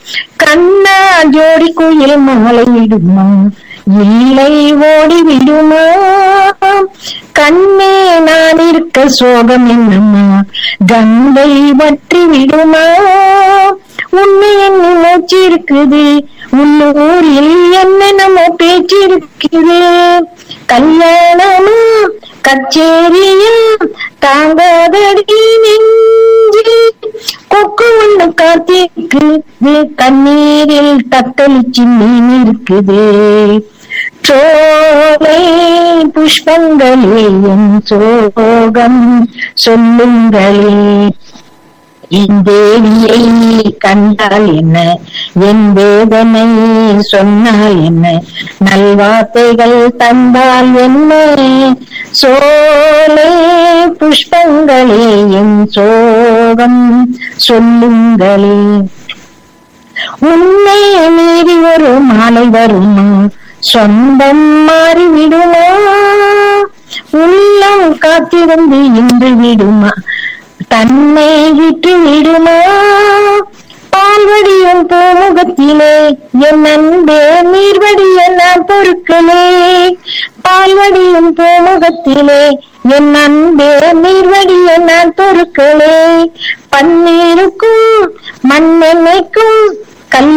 கண்ணா ஜோடி குயில் மாலை விடுமா இல்லை ஓடி விடுமா கண்ணே நான் இருக்க சோகம் என்னம்மா கங்கை வற்றி விடுமா உன்னை என்ன மூச்சு இருக்குது உள்ளூரில் என்ன நம்ம பேச்சு இருக்குது கல்யாணமா கச்சேரியும் தாங்காதடி நெஞ்சு கொக்கு ஒண்ணு காத்திருக்கு கண்ணீரில் தத்தளிச்சு மீன் இருக்குது சோலை புஷ்பங்களே என் சோகம் சொல்லுங்களே என் தேவியை கண்டால் என்ன என் வேதனை சொன்னால் என்ன நல்வார்த்தைகள் தந்தால் என்ன சோலை புஷ்பங்களே என் சோகம் சொல்லுங்களே உன்னை மீறி ஒரு மாலை வருமா சொந்தம் மாறிவிடுமா உள்ளம் காத்திருந்து இன்று விடுமா தன்னை விட்டு விடுமா பால்வடியும் பூமுகத்திலே என் அன்பே நீர்வடிய நான் பொருட்களே பால்வடியும் பூமுகத்திலே என் அன்பே நீர்வடிய நான் பொருட்களே பன்னீருக்கும் மண்ணெண்ணைக்கும்